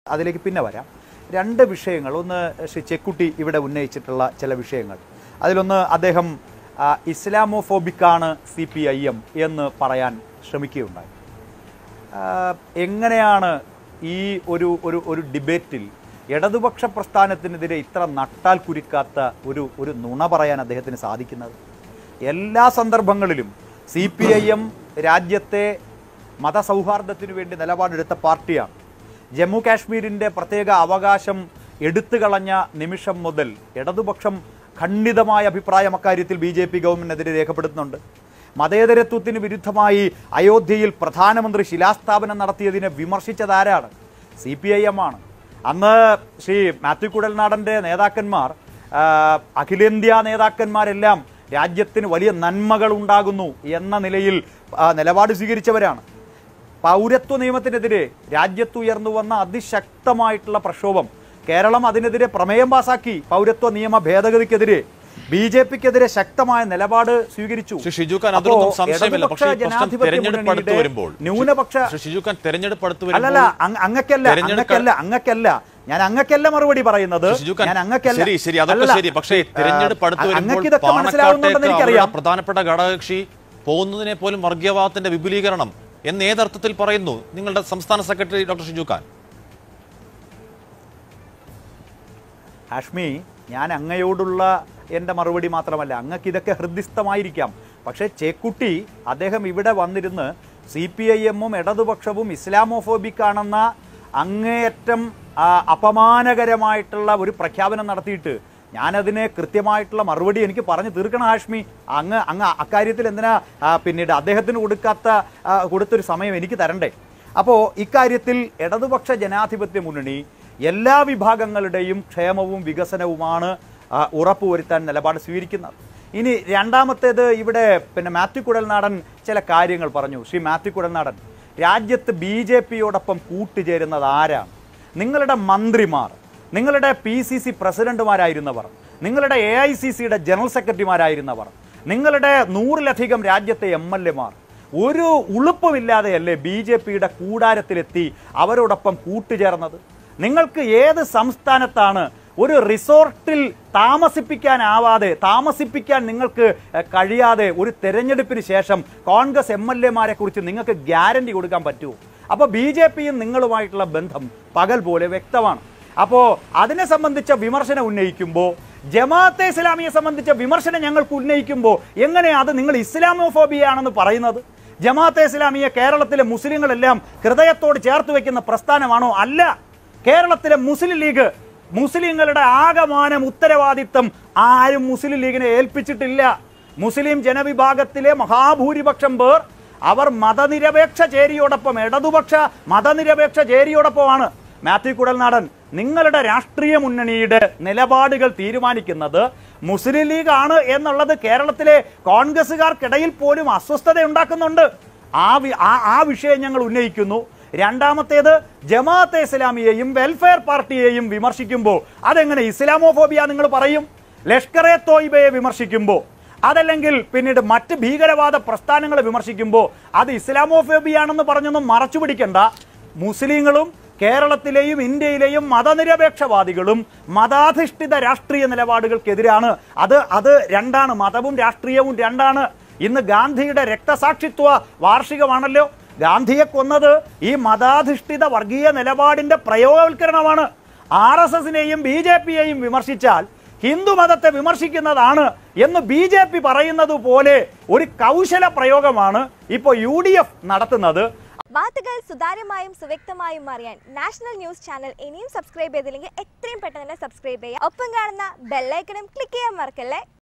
അതിലേക്ക് പിന്നെ വരാം രണ്ട് വിഷയങ്ങൾ ഒന്ന് ശ്രീ ചെക്കുട്ടി ഇവിടെ ഉന്നയിച്ചിട്ടുള്ള ചില വിഷയങ്ങൾ അതിലൊന്ന് അദ്ദേഹം ആ, ഇസ്ലാമോഫോബിക്കാണ് സി പി ഐ എം എന്ന് പറയാൻ ശ്രമിക്കുകയുണ്ടായി ആ, എങ്ങനെയാണ് ഈ ഒരു ഒരു ഒരു ഡിബേറ്റിൽ ഇടതുപക്ഷ പ്രസ്ഥാനത്തിനെതിരെ ഇത്ര നട്ടാൽ കുരുക്കാത്ത ഒരു ഒരു നുണ പറയാൻ അദ്ദേഹത്തിന് സാധിക്കുന്നത് എല്ലാ സന്ദർഭങ്ങളിലും സി പി ഐ എം രാജ്യത്തെ മതസൗഹാർദ്ദത്തിനു വേണ്ടി നിലപാടെടുത്ത പാർട്ടിയാണ് ജമ്മു കാശ്മീരിൻ്റെ പ്രത്യേക അവകാശം എടുത്തു കളഞ്ഞ നിമിഷം മുതൽ ഇടതുപക്ഷം ഖണ്ഡിതമായ അഭിപ്രായം അക്കാര്യത്തിൽ ബി ജെ പി ഗവൺമെന്റിനെതിരെ രേഖപ്പെടുത്തുന്നുണ്ട് മതേതരത്വത്തിന് വിരുദ്ധമായി അയോധ്യയിൽ പ്രധാനമന്ത്രി ശിലാസ്ഥാപനം നടത്തിയതിനെ വിമർശിച്ചതാരാണ് സി പി ഐ എം ആണ് അന്ന് ശ്രീ മാത്യു കുഴൽനാടൻ്റെ നേതാക്കന്മാർ ആ, അഖിലേന്ത്യാ നേതാക്കന്മാരെല്ലാം രാജ്യത്തിന് വലിയ നന്മകൾ ഉണ്ടാകുന്നു എന്ന നിലയിൽ ആ, നിലപാട് സ്വീകരിച്ചവരാണ് പൗരത്വ നിയമത്തിനെതിരെ രാജ്യത്തുയർന്നു വന്ന അതിശക്തമായിട്ടുള്ള പ്രക്ഷോഭം കേരളം അതിനെതിരെ പ്രമേയം പാസാക്കി പൗരത്വ നിയമ ഭേദഗതിക്കെതിരെ ബി ജെ പിക്കെതിരെ ശക്തമായ നിലപാട് സ്വീകരിച്ചു ശ്രീ ഷിജു ഖാൻ അപ്പോ അതിലൊന്നും സംശയമില്ല ഇടതുപക്ഷ പക്ഷേ ഈ പ്രശ്നം ജനാധിപത്യ തെരഞ്ഞെടുപ്പ് അടുത്ത് മുന്നണിയുടെ വരുമ്പോൾ ന്യൂനപക്ഷ ശ്രീ ഷിജു ഖാൻ തെരഞ്ഞെടുപ്പ് അടുത്ത് അല്ലല്ല വരുമ്പോൾ അങ്ങ- അങ്ങക്കല്ല തെരഞ്ഞെടുക്ക- അങ്ങക്കല്ല അങ്ങക്കല്ല ഞാൻ അങ്ങക്കല്ല മറുപടി പറയുന്നത് ഷിജു ഖാൻ, ഞാൻ അങ്ങക്കല്ല ശരി ശരി അതൊക്കെ അല്ലല്ല, ശരി പക്ഷേ തെരഞ്ഞെടുപ്പ് അടുത്ത് ആ, വരുമ്പോൾ അങ്ങക്ക് ഇതൊക്കെ മനസ്സിലാവുന്നുണ്ടെന്ന് പാണക്കാട്ടേക്ക് എനിക്കറിയാം അവരുടെ പ്രധാനപ്പെട്ട ഘടകകക്ഷി പോകുന്നതിനെ പോലും വർഗീയവാദത്തിന്റെ വിപുലീകരണം എന്ന് ഏതർത്ഥത്തിൽ പറയുന്നു നിങ്ങളുടെ സംസ്ഥാന സെക്രട്ടറി ഡോക്ടർ ഷിജു ഖാൻ ഹാഷ്മി ഞാൻ അങ്ങയോടുള്ള എൻ്റെ മറുപടി മാത്രമല്ല അങ്ങക്ക് ഇതൊക്കെ ഹൃദ്യസ്ഥമായിരിക്കാം പക്ഷേ ചേക്കുട്ടി അദ്ദേഹം ഇവിടെ വന്നിരുന്ന് സി പി ഐ എമ്മും ഇടതുപക്ഷവും ഇസ്ലാമോഫോബിക്കാണെന്ന അങ്ങേയറ്റം ആ, അപമാനകരമായിട്ടുള്ള ഒരു പ്രഖ്യാപനം നടത്തിയിട്ട് ഞാനതിനെ കൃത്യമായിട്ടുള്ള മറുപടി എനിക്ക് പറഞ്ഞു തീർക്കണം ഹാഷ്മി അങ്ങ് അങ്ങ് അക്കാര്യത്തിൽ എന്തിനാ ആ, പിന്നീട് അദ്ദേഹത്തിന് കൊടുക്കാത്ത ആ, കൊടുത്തൊരു സമയം എനിക്ക് തരണ്ടേ അപ്പോൾ ഇക്കാര്യത്തിൽ ഇടതുപക്ഷ ജനാധിപത്യ മുന്നണി എല്ലാ വിഭാഗങ്ങളുടെയും ക്ഷേമവും വികസനവുമാണ് ആ, ഉറപ്പുവരുത്താൻ നിലപാട് സ്വീകരിക്കുന്നത് ഇനി രണ്ടാമത്തേത് ഇവിടെ പിന്നെ മാത്യു കുഴൽനാടൻ ചില കാര്യങ്ങൾ പറഞ്ഞു ശ്രീ മാത്യു കുഴൽനാടൻ രാജ്യത്ത് ബി ജെ പിയോടൊപ്പം കൂട്ടുചേരുന്നത് ആരാണ് നിങ്ങളുടെ മന്ത്രിമാർ നിങ്ങളുടെ പി സി സി പ്രസിഡന്റുമാരായിരുന്നവർ നിങ്ങളുടെ എ ഐ സി സിയുടെ ജനറൽ സെക്രട്ടറിമാരായിരുന്നവർ നിങ്ങളുടെ നൂറിലധികം രാജ്യത്തെ എം എൽ എമാർ ഒരു ഉളുപ്പുമില്ലാതെയല്ലേ ബി ജെ പിയുടെ കൂടാരത്തിലെത്തി അവരോടൊപ്പം കൂട്ടുചേർന്നത് നിങ്ങൾക്ക് ഏത് സംസ്ഥാനത്താണ് ഒരു റിസോർട്ടിൽ താമസിപ്പിക്കാനാവാതെ താമസിപ്പിക്കാൻ നിങ്ങൾക്ക് എഹ്, കഴിയാതെ ഒരു തെരഞ്ഞെടുപ്പിന് ശേഷം കോൺഗ്രസ് എം എൽ എമാരെ കുറിച്ച് നിങ്ങൾക്ക് ഗ്യാരണ്ടി കൊടുക്കാൻ പറ്റുമോ അപ്പോൾ ബി ജെ പിയും നിങ്ങളുമായിട്ടുള്ള ബന്ധം പകൽ പോലെ വ്യക്തമാണ് അപ്പോൾ അതിനെ സംബന്ധിച്ച വിമർശനം ഉന്നയിക്കുമ്പോൾ ജമാഅത്തെ ഇസ്ലാമിയെ സംബന്ധിച്ച വിമർശനം ഞങ്ങൾക്ക് ഉന്നയിക്കുമ്പോൾ എങ്ങനെയാണ് അത് നിങ്ങൾ ഇസ്ലാമോഫോബിയാണെന്ന് പറയുന്നത് ജമാഅത്തെ ഇസ്ലാമിയെ കേരളത്തിലെ മുസ്ലിങ്ങളെല്ലാം ഹൃദയത്തോട് ചേർത്ത് വെക്കുന്ന പ്രസ്ഥാനമാണോ അല്ല കേരളത്തിലെ മുസ്ലിം ലീഗ് മുസ്ലിങ്ങളുടെ ആകമാനം ഉത്തരവാദിത്തം ആരും മുസ്ലിം ലീഗിനെ ഏൽപ്പിച്ചിട്ടില്ല മുസ്ലിം ജനവിഭാഗത്തിലെ മഹാഭൂരിപക്ഷം പേർ അവർ മതനിരപേക്ഷ ചേരിയോടൊപ്പം ഇടതുപക്ഷ മതനിരപേക്ഷ ചേരിയോടൊപ്പമാണ് മാത്യു കുടൽനാടൻ നിങ്ങളുടെ രാഷ്ട്രീയ മുന്നണിയുടെ നിലപാടുകൾ തീരുമാനിക്കുന്നത് മുസ്ലിം ലീഗ് ആണ് എന്നുള്ളത് കേരളത്തിലെ കോൺഗ്രസുകാർക്കിടയിൽ പോലും അസ്വസ്ഥത ഉണ്ടാക്കുന്നുണ്ട് ആ വി- ആ- ആ വിഷയം ഞങ്ങൾ ഉന്നയിക്കുന്നു രണ്ടാമത്തേത് ജമാഅത്തെ ഇസ്ലാമിയെയും വെൽഫെയർ പാർട്ടിയെയും വിമർശിക്കുമ്പോൾ അതെങ്ങനെ ഇസ്ലാമോഫോബിയ നിങ്ങൾ പറയും ലഷ്കർ എ തോയിബയെ വിമർശിക്കുമ്പോൾ അതല്ലെങ്കിൽ പിന്നീട് മറ്റ് ഭീകരവാദ പ്രസ്ഥാനങ്ങളെ വിമർശിക്കുമ്പോൾ അത് ഇസ്ലാമോഫോബിയാണെന്ന് പറഞ്ഞൊന്നും മറച്ചു പിടിക്കണ്ട മുസ്ലിങ്ങളും കേരളത്തിലെയും ഇന്ത്യയിലെയും മതനിരപേക്ഷവാദികളും മതാധിഷ്ഠിത രാഷ്ട്രീയ നിലപാടുകൾക്കെതിരാണ് അത് അത് രണ്ടാണ് മതവും രാഷ്ട്രീയവും രണ്ടാണ് ഇന്ന് ഗാന്ധിയുടെ രക്തസാക്ഷിത്വ വാർഷികമാണല്ലോ ഗാന്ധിയെ കൊന്നത് ഈ മതാധിഷ്ഠിത വർഗീയ നിലപാടിന്റെ പ്രയോഗവൽക്കരണമാണ് ആർ എസ് എസിനെയും ബി ജെ പിയെയും വിമർശിച്ചാൽ ഹിന്ദു മതത്തെ വിമർശിക്കുന്നതാണ് എന്ന് ബി ജെ പി പറയുന്നത് പോലെ ഒരു കൗശല പ്രയോഗമാണ് ഇപ്പോൾ യു ഡി എഫ് നടത്തുന്നത് വാർത്തകൾ സുതാര്യമായും സുവ്യക്തമായും അറിയാൻ നാഷണൽ ന്യൂസ് ചാനൽ ഇനിയും സബ്സ്ക്രൈബ് ചെയ്തില്ലെങ്കിൽ എത്രയും പെട്ടെന്ന് തന്നെ സബ്സ്ക്രൈബ് ചെയ്യുക ഒപ്പം കാണുന്ന ബെല്ലൈക്കണും ക്ലിക്ക് ചെയ്യാൻ മറക്കല്ലേ